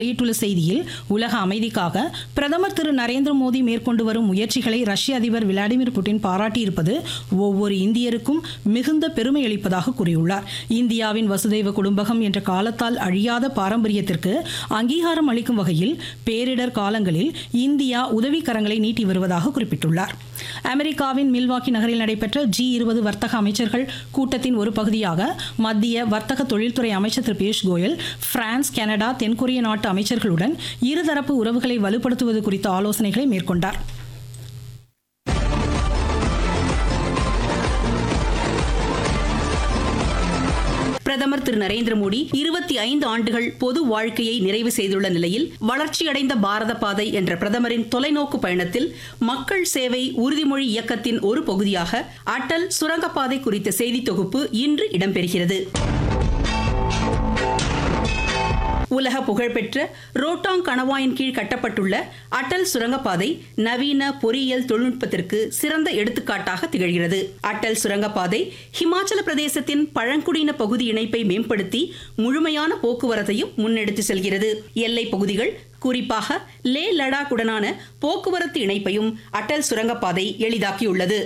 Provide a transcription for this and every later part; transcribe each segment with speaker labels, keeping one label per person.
Speaker 1: வெளியிட்டுள்ள செய்தியில் உலக அமைதிக்காக பிரதமர் திரு நரேந்திர மோடி மேற்கொண்டு வரும் முயற்சிகளை ரஷ்ய அதிபர் விளாடிமிர் புட்டின் பாராட்டியிருப்பது ஒவ்வொரு இந்தியருக்கும் மிகுந்த பெருமை அளிப்பதாக கூறியுள்ளார் இந்தியாவின் வசுதெய்வ குடும்பகம் என்ற காலத்தால் அழியாத பாரம்பரியத்திற்கு அங்கீகாரம் அளிக்கும் வகையில் பேரிடர் காலங்களில் இந்தியா உதவிக்கரங்களை நீட்டி வருவதாக குறிப்பிட்டுள்ளார் அமெரிக்காவின் மில்வாக்கி நகரில் நடைபெற்ற ஜி இருபது வர்த்தக அமைச்சர்கள் கூட்டத்தின் ஒரு பகுதியாக மத்திய வர்த்தக தொழில்துறை அமைச்சர் திரு பியூஷ் கோயல் பிரான்ஸ் கனடா தென்கொரிய நாட்டு அமைச்சர்களுடன் இருதரப்பு உறவுகளை வலுப்படுத்துவது குறித்த ஆலோசனைகளை மேற்கொண்டார்
Speaker 2: பிரதமர் திரு நரேந்திர மோடி இருபத்தி ஐந்து ஆண்டுகள் பொது வாழ்க்கையை நிறைவு செய்துள்ள நிலையில் வளர்ச்சியடைந்த பாரத பாதை என்ற பிரதமரின் தொலைநோக்கு பயணத்தில் மக்கள் சேவை உறுதிமொழி இயக்கத்தின் ஒரு பகுதியாக அட்டல் சுரங்கப்பாதை குறித்த செய்தி தொகுப்பு இன்று இடம்பெறுகிறது உலக புகழ்பெற்ற ரோட்டாங் கணவாயின் கீழ் கட்டப்பட்டுள்ள அட்டல் சுரங்கப்பாதை நவீன பொறியியல் தொழில்நுட்பத்திற்கு சிறந்த எடுத்துக்காட்டாக திகழ்கிறது அட்டல் சுரங்கப்பாதை ஹிமாச்சல பிரதேசத்தின் பழங்குடியின பகுதி இணைப்பை மேம்படுத்தி முழுமையான போக்குவரத்தையும் முன்னெடுத்து செல்கிறது எல்லை பகுதிகள் குறிப்பாக லே லடாக்குடனான போக்குவரத்து இணைப்பையும் அட்டல் சுரங்கப்பாதை எளிதாக்கியுள்ளது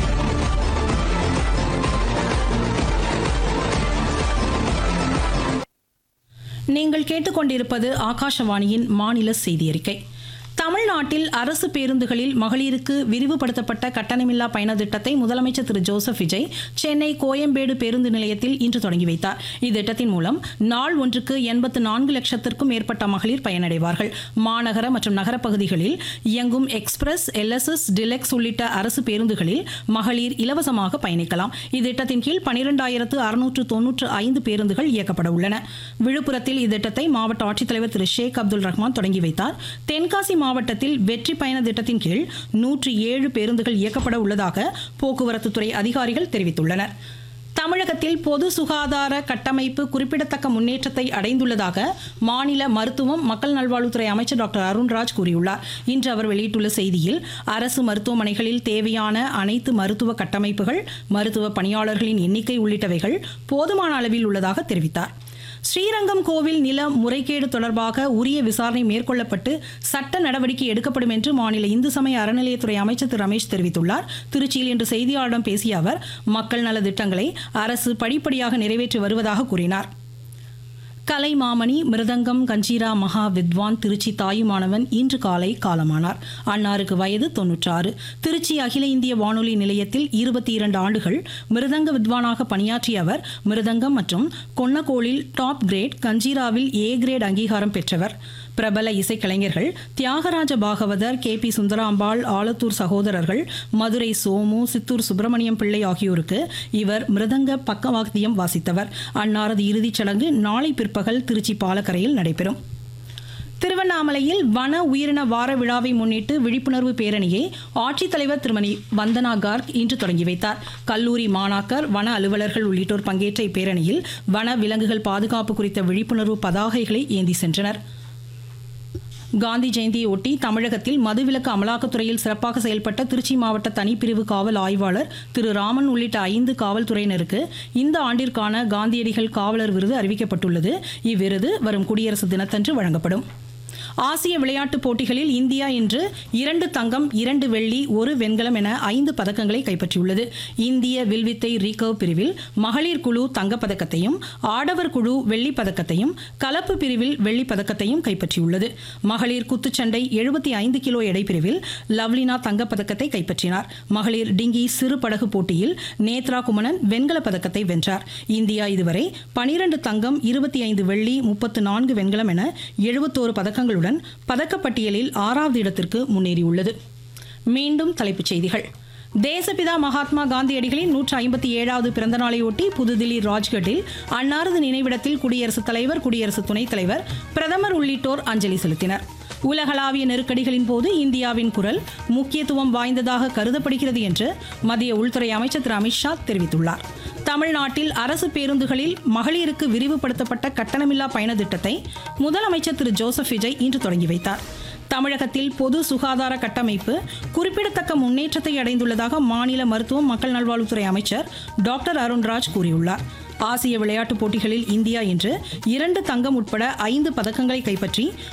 Speaker 1: நீங்கள் கேட்டுக்கொண்டிருப்பது ஆகாஷவாணியின் மாநில செய்தி அறிக்கை தமிழ்நாட்டில் அரசு பேருந்துகளில் மகளிருக்கு விரிவுபடுத்தப்பட்ட கட்டணமில்லா பயண திட்டத்தை முதலமைச்சர் திரு ஜோசப் விஜய் சென்னை கோயம்பேடு பேருந்து நிலையத்தில் இன்று தொடங்கி வைத்தார் இத்திட்டத்தின் மூலம் நாள் ஒன்றுக்கு எண்பத்து நான்கு லட்சத்திற்கும் மேற்பட்ட மகளிர் பயனடைவார்கள் மாநகர மற்றும் நகர பகுதிகளில் இயங்கும் எக்ஸ்பிரஸ் எல்எஸ்எஸ் டிலெக்ஸ் உள்ளிட்ட அரசு பேருந்துகளில் மகளிர் இலவசமாக பயணிக்கலாம் இத்திட்டத்தின் கீழ் பனிரெண்டாயிரத்து அறுநூற்று தொன்னூற்று ஐந்து பேருந்துகள் இயக்கப்பட உள்ளன விழுப்புரத்தில் இத்திட்டத்தை மாவட்ட ஆட்சித்தலைவர் திரு ஷேக் அப்துல் ரஹ்மான் தொடங்கி வைத்தார் தென்காசி மாவட்டத்தில் வெற்றி பயண திட்டத்தின் கீழ் நூற்றி ஏழு பேருந்துகள் இயக்கப்பட உள்ளதாக போக்குவரத்துத்துறை அதிகாரிகள் தெரிவித்துள்ளனர் தமிழகத்தில் பொது சுகாதார கட்டமைப்பு குறிப்பிடத்தக்க முன்னேற்றத்தை அடைந்துள்ளதாக மாநில மருத்துவம் மக்கள் நல்வாழ்வுத்துறை அமைச்சர் டாக்டர் அருண்ராஜ் கூறியுள்ளார் இன்று அவர் வெளியிட்டுள்ள செய்தியில் அரசு மருத்துவமனைகளில் தேவையான அனைத்து மருத்துவ கட்டமைப்புகள் மருத்துவ பணியாளர்களின் எண்ணிக்கை உள்ளிட்டவைகள் போதுமான அளவில் உள்ளதாக தெரிவித்தார் ஸ்ரீரங்கம் கோவில் நில முறைகேடு தொடர்பாக உரிய விசாரணை மேற்கொள்ளப்பட்டு சட்ட நடவடிக்கை எடுக்கப்படும் என்று மாநில இந்து சமய அறநிலையத்துறை அமைச்சர் திரு ரமேஷ் தெரிவித்துள்ளார் திருச்சியில் இன்று செய்தியாளர்களிடம் பேசிய அவர் மக்கள் நல திட்டங்களை அரசு படிப்படியாக நிறைவேற்றி வருவதாக கூறினார் கலைமாமணி மிருதங்கம் கஞ்சீரா மகா வித்வான் திருச்சி தாயுமானவன் இன்று காலை காலமானார் அன்னாருக்கு வயது தொன்னூற்றாறு திருச்சி அகில இந்திய வானொலி நிலையத்தில் இருபத்தி இரண்டு ஆண்டுகள் மிருதங்க வித்வானாக பணியாற்றிய அவர் மிருதங்கம் மற்றும் கொன்னக்கோளில் டாப் கிரேட் கஞ்சீராவில் ஏ கிரேட் அங்கீகாரம் பெற்றவர் பிரபல இசைக்கலைஞர்கள் தியாகராஜ பாகவதர் கே பி சுந்தராம்பாள் ஆலத்தூர் சகோதரர்கள் மதுரை சோமு சித்தூர் சுப்பிரமணியம் பிள்ளை ஆகியோருக்கு இவர் மிருதங்க பக்கவாத்தியம் வாசித்தவர் அன்னாரது இறுதிச் சடங்கு நாளை பிற்பகல் திருச்சி பாலக்கரையில் நடைபெறும் திருவண்ணாமலையில் வன உயிரின வார விழாவை முன்னிட்டு விழிப்புணர்வு பேரணியை ஆட்சித்தலைவர் திருமதி வந்தனா கார்க் இன்று தொடங்கி வைத்தார் கல்லூரி மாணாக்கர் வன அலுவலர்கள் உள்ளிட்டோர் பங்கேற்ற இப்பேரணியில் வன விலங்குகள் பாதுகாப்பு குறித்த விழிப்புணர்வு பதாகைகளை ஏந்தி சென்றனர் காந்தி ஜெயந்தியை ஒட்டி தமிழகத்தில் மதுவிலக்கு அமலாக்கத்துறையில் சிறப்பாக செயல்பட்ட திருச்சி மாவட்ட தனிப்பிரிவு காவல் ஆய்வாளர் திரு ராமன் உள்ளிட்ட ஐந்து காவல்துறையினருக்கு இந்த ஆண்டிற்கான காந்தியடிகள் காவலர் விருது அறிவிக்கப்பட்டுள்ளது இவ்விருது வரும் குடியரசு தினத்தன்று வழங்கப்படும் ஆசிய விளையாட்டுப் போட்டிகளில் இந்தியா இன்று இரண்டு தங்கம் இரண்டு வெள்ளி ஒரு வெண்கலம் என ஐந்து பதக்கங்களை கைப்பற்றியுள்ளது இந்திய வில்வித்தை ரீகர்வ் பிரிவில் மகளிர் குழு தங்கப்பதக்கத்தையும் ஆடவர் குழு வெள்ளிப் பதக்கத்தையும் கலப்பு பிரிவில் வெள்ளிப் பதக்கத்தையும் கைப்பற்றியுள்ளது மகளிர் குத்துச்சண்டை எழுபத்தி ஐந்து கிலோ எடை பிரிவில் லவ்லினா தங்கப்பதக்கத்தை கைப்பற்றினார் மகளிர் டிங்கி சிறு படகு போட்டியில் நேத்ரா குமணன் வெண்கலப் பதக்கத்தை வென்றார் இந்தியா இதுவரை பனிரெண்டு தங்கம் இருபத்தி ஐந்து வெள்ளி முப்பத்து நான்கு வெண்கலம் என எழுபத்தோரு பதக்கங்களுடன் பதக்கப்பட்டியலில் ஆறாவது இடத்திற்கு முன்னேறியுள்ளது மீண்டும் தலைப்புச் செய்திகள் தேசபிதா மகாத்மா காந்தியடிகளின் நூற்று ஐம்பத்தி ஏழாவது பிறந்தநாளையொட்டி புதுதில்லி ராஜ்கட்டில் அன்னாரது நினைவிடத்தில் குடியரசுத் தலைவர் குடியரசு துணைத் தலைவர் பிரதமர் உள்ளிட்டோர் அஞ்சலி செலுத்தினர் உலகளாவிய நெருக்கடிகளின் போது இந்தியாவின் குரல் முக்கியத்துவம் வாய்ந்ததாக கருதப்படுகிறது என்று மத்திய உள்துறை அமைச்சர் திரு அமித்ஷா தெரிவித்துள்ளார் தமிழ்நாட்டில் அரசு பேருந்துகளில் மகளிருக்கு விரிவுபடுத்தப்பட்ட கட்டணமில்லா பயண திட்டத்தை முதலமைச்சர் திரு ஜோசப் விஜய் இன்று தொடங்கி வைத்தார் தமிழகத்தில் பொது சுகாதார கட்டமைப்பு குறிப்பிடத்தக்க முன்னேற்றத்தை அடைந்துள்ளதாக மாநில மருத்துவம் மக்கள் நல்வாழ்வுத்துறை அமைச்சர் டாக்டர் அருண்ராஜ் கூறியுள்ளார் ஆசிய விளையாட்டுப் போட்டிகளில் இந்தியா இன்று இரண்டு தங்கம் உட்பட ஐந்து பதக்கங்களை கைப்பற்றி